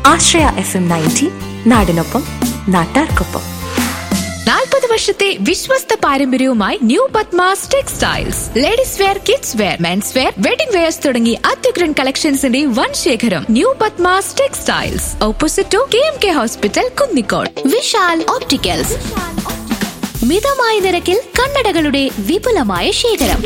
ആശ്രയ F M ninety നാടിനൊപ്പം നാട്ടാർക്കൊപ്പം നാൽപ്പത് വർഷത്തെ വിശ്വസ്ത പാരമ്പര്യവുമായി new Padmas textiles ladies wear kids wear men's wear wedding wears തുടങ്ങി അത്യുഗ്രൻ കളക്ഷൻസിന്റെ വൻ ശേഖരം new Padmas textiles opposite to K M K hospital Kunnicode Vishal opticals മിതമായ നിരക്കിൽ കണ്ണടകളുടെ വിപുലമായ ശേഖരം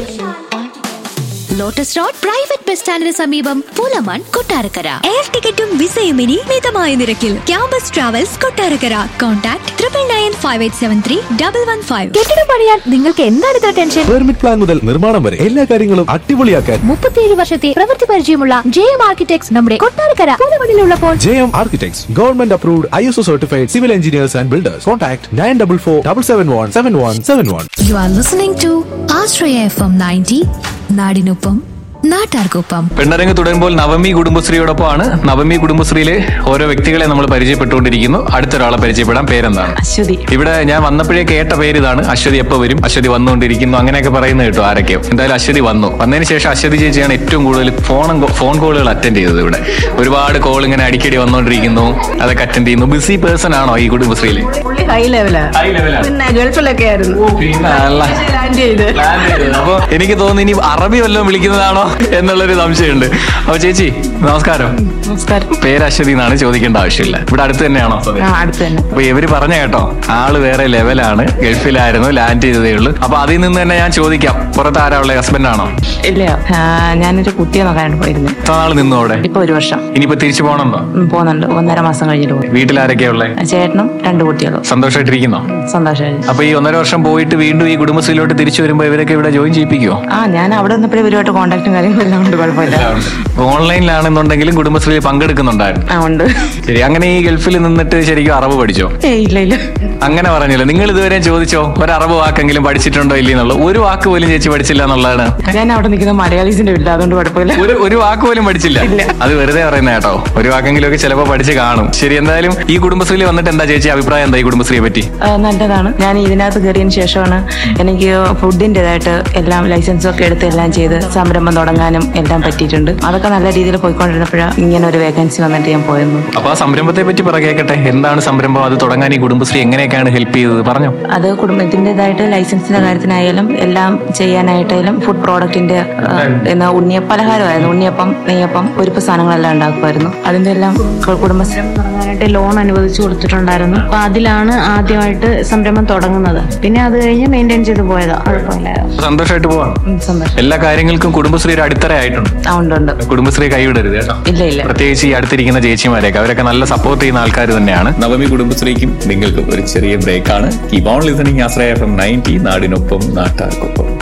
ലോട്ടസ് റോഡ് പ്രൈവറ്റ് ബസ് സ്റ്റാൻഡിന് സമീപം പുലമൺ കൊട്ടാരക്കര എയർ ടിക്കറ്റും വിസയും ഇനി മിതമായ നിരക്കിൽ campus travels Kottarakkara contact triple nine five eight seven three double one five കെട്ടിടം പണിയാൻ നിങ്ങൾക്ക് എന്താണ് ഇത്ര ടെൻഷൻ പെർമിറ്റ് പ്ലാൻ മുതൽ നിർമ്മാണം വരെ എല്ലാ കാര്യങ്ങളും അടിപൊളിയാക്കാൻ മുപ്പത്തിയേഴ് വർഷത്തെ പ്രവൃത്തി പരിചയമുള്ള ജെ എം ആർക്കിടെക്ട്സ് നമ്മുടെ കൊട്ടാരക്കര പുലമണിലുള്ളപ്പോൾ J M architects government approved I S O certified civil engineers and builders contact nine double four double seven one seven one seven one you are listening to Ashraya F M ninety നാടിനൊപ്പം നാട്ടാർക്കൊപ്പം പെണ്ണരങ്ങ് തുടരുമ്പോൾ നവമി കുടുംബശ്രീയോടൊപ്പമാണ് നവമി കുടുംബശ്രീയിലെ ഓരോ വ്യക്തികളെ നമ്മൾ പരിചയപ്പെട്ടുകൊണ്ടിരിക്കുന്നു അടുത്തൊരാളെ പരിചയപ്പെടാൻ പേരെന്താണ് അശ്വതി ഇവിടെ ഞാൻ വന്നപ്പോഴേ കേട്ട പേര് ഇതാണ് അശ്വതി എപ്പോ വരും അശ്വതി വന്നുകൊണ്ടിരിക്കുന്നു അങ്ങനെയൊക്കെ പറയുന്നത് കേട്ടോ ആരൊക്കെയോ എന്തായാലും അശ്വതി വന്നു വന്നതിന് ശേഷം അശ്വതി ചേച്ചിയാണ് ഏറ്റവും കൂടുതൽ ഫോൺ ഫോൺ കോളുകൾ അറ്റൻഡ് ചെയ്തത് ഇവിടെ ഒരുപാട് കോൾ ഇങ്ങനെ അടിക്കടി വന്നുകൊണ്ടിരിക്കുന്നു അതൊക്കെ അറ്റൻഡ് ചെയ്യുന്നു ബിസി പേഴ്സൺ ആണോ ഈ കുടുംബശ്രീയിൽ പുള്ളി ഹൈ ലെവലാ ഹൈ ലെവലാണ് പിന്നെ ഗൾഫിലൊക്കെ ആയിരുന്നു ലാൻഡ് ചെയ്ത് അപ്പൊ എനിക്ക് തോന്നുന്നു ഇനി അറബി വല്ലതും വിളിക്കുന്നതാണോ എന്നുള്ളൊരു സംശയമുണ്ട് അപ്പൊ ചേച്ചി നമസ്കാരം നമസ്കാരം പേര് അശ്വതി എന്നാണ് ചോദിക്കേണ്ട ആവശ്യമില്ല ഇവിടെ അടുത്ത് തന്നെയാണോ ആ അടുത്ത് തന്നെ അപ്പൊ ഇവര് പറഞ്ഞ കേട്ടോ ആള് വേറെ ലെവലാണ് ഗൾഫിലായിരുന്നു ലാൻഡ് ചെയ്തതേ ഉള്ളൂ അപ്പൊ അതിൽ നിന്ന് തന്നെ ഞാൻ ചോദിക്കാം പുറത്ത് ആരാ ഉള്ളത് ഹസ്ബൻഡ് ആണോ ഇല്ല ആ, ഞാനൊരു കുട്ടിയെ നോക്കാനാണ് പോയിരുന്നത് എത്ര നാൾ നിന്നു അവിടെ ഇപ്പൊ ഒരു വർഷം ഇനിയിപ്പോ തിരിച്ചു പോകണമെന്നോ ഉം, പോകുന്നുണ്ട് ഒന്നര മാസം കഴിഞ്ഞിട്ട് പോകും വീട്ടിലാരൊക്കെയാ ഉള്ളത് ചേട്ടനും രണ്ട് കുട്ടികളും സന്തോഷമായിട്ടിരിക്കുന്നോ സന്തോഷമായി അപ്പൊ ഈ ഒന്നര വർഷം പോയിട്ട് വീണ്ടും ഈ കുടുംബശ്രീയിലോട്ട് തിരിച്ചു വരുമ്പോ ഇവരൊക്കെ ഇവിടെ ജോയിൻ ചെയ്യിപ്പിക്കുമോ ആ ഞാൻ അവിടെ നിന്നപ്പോഴേ ഇവരുമായിട്ട് കോണ്ടാക്ടും കാര്യങ്ങളും എല്ലാം ഉണ്ട് കുഴപ്പമില്ല ഓൺലൈനിലാണെന്നുണ്ടെങ്കിലും കുടുംബശ്രീയിൽ പങ്കെടുക്കുന്നുണ്ടായിരുന്നു ആ ഉണ്ട് ശരി അങ്ങനെ ഈ ഗൾഫിൽ നിന്നിട്ട് ശരിക്കും അറബ് പഠിച്ചോ ഏയ് ഇല്ല ഇല്ല അങ്ങനെ പറഞ്ഞില്ല നിങ്ങൾ ഇതുവരെ ചോദിച്ചോ ഒരു അറബ് വാക്കെങ്കിലും പഠിച്ചിട്ടുണ്ടോ ഇല്ലെന്നുള്ള ഒരു വാക്ക് പോലും ചേച്ചി പഠിച്ചില്ല എന്നുള്ളതാണ് ഞാൻ അവിടെ നിൽക്കുന്ന മലയാളീസിന്റെ വീട്ടിൽ അതുകൊണ്ട് കുഴപ്പമില്ല ഒരു ഒരു വാക്ക് പോലും പഠിച്ചില്ല അത് വെറുതെ പറയുന്ന കേട്ടോ ഒരു വാക്കെങ്കിലും ഒക്കെ ചിലപ്പോ പഠിച്ച് കാണും ശരി എന്തായാലും ഈ കുടുംബശ്രീയിൽ വന്നിട്ട് എന്താ ചേച്ചി അഭിപ്രായം എന്താ ഈ കുടുംബശ്രീയെ പറ്റി ആ, നല്ലതാണ് ഞാൻ ഇതിനകത്ത് കയറിയതിന് ശേഷമാണ് എനിക്ക് ഫുഡിൻ്റെതായിട്ട് എല്ലാം ലൈസൻസും ഒക്കെ എടുത്ത് എല്ലാം ചെയ്ത് സംരംഭം തുടങ്ങാനും എല്ലാം പറ്റിയിട്ടുണ്ട് അതൊക്കെ നല്ല രീതിയിൽ പോയിക്കൊണ്ടിരുന്നപ്പോഴാണ് ഇങ്ങനെ ഒരു വേക്കൻസി വന്നിട്ട് ഞാൻ പോയിരുന്നു അപ്പൊ ആ സംരംഭത്തെ പറ്റി പറ കേൾക്കട്ടെ എന്താണ് സംരംഭം അത് തുടങ്ങാൻ ഈ കുടുംബശ്രീ എങ്ങനെയൊക്കെയാണ് ഹെൽപ്പ് ചെയ്തത് പറഞ്ഞോ അത് കുടുംബത്തിൻ്റെതായിട്ട് ലൈസൻസിന്റെ കാര്യത്തിനായാലും എല്ലാം ചെയ്യാനായിട്ടായാലും ഫുഡ് പ്രോഡക്റ്റിന്റെ ആ, എന്നാ ഉണ്ണിയ പലഹാരമായിരുന്നു ഉണ്ണിയപ്പം നെയ്യപ്പം ഒരുപ്പ് സാധനങ്ങളെല്ലാം ഉണ്ടാക്കുമായിരുന്നു അതിന്റെ എല്ലാം കു- കുടുംബശ്രീ തുടങ്ങാനായിട്ട് ലോൺ അനുവദിച്ചു കൊടുത്തിട്ടുണ്ടായിരുന്നു അപ്പൊ അതിലാണ് ആദ്യമായിട്ട് സംരംഭം തുടങ്ങുന്നത് പിന്നെ അത് കഴിഞ്ഞ് മെയിൻറ്റെയിൻ ചെയ്ത് പോയതാ കുഴപ്പമില്ലായിരുന്നു സന്തോഷമായിട്ട് പോവാം ഉം, സന്തോഷം എല്ലാ കാര്യങ്ങൾക്കും കുടുംബശ്രീ ഒരു അടിത്തറ ആയിട്ടുണ്ട് ആ ഉണ്ട് ഉണ്ട് കുടുംബശ്രീ കൈവിടരുത് കേട്ടോ ഇല്ല ഇല്ല പ്രത്യേകിച്ച് ഈ അടുത്തിരിക്കുന്ന ചേച്ചിമാരെയൊക്കെ അവരൊക്കെ നല്ല സപ്പോർട്ട് ചെയ്യുന്ന ആൾക്കാർ തന്നെയാണ് നവമി കുടുംബശ്രീക്കും നിങ്ങൾക്കും ഒരു ചെറിയ ബ്രേക്കാണ് keep on listening Ashraya F M ninety നാടിനൊപ്പം നാട്ടാർക്കൊപ്പം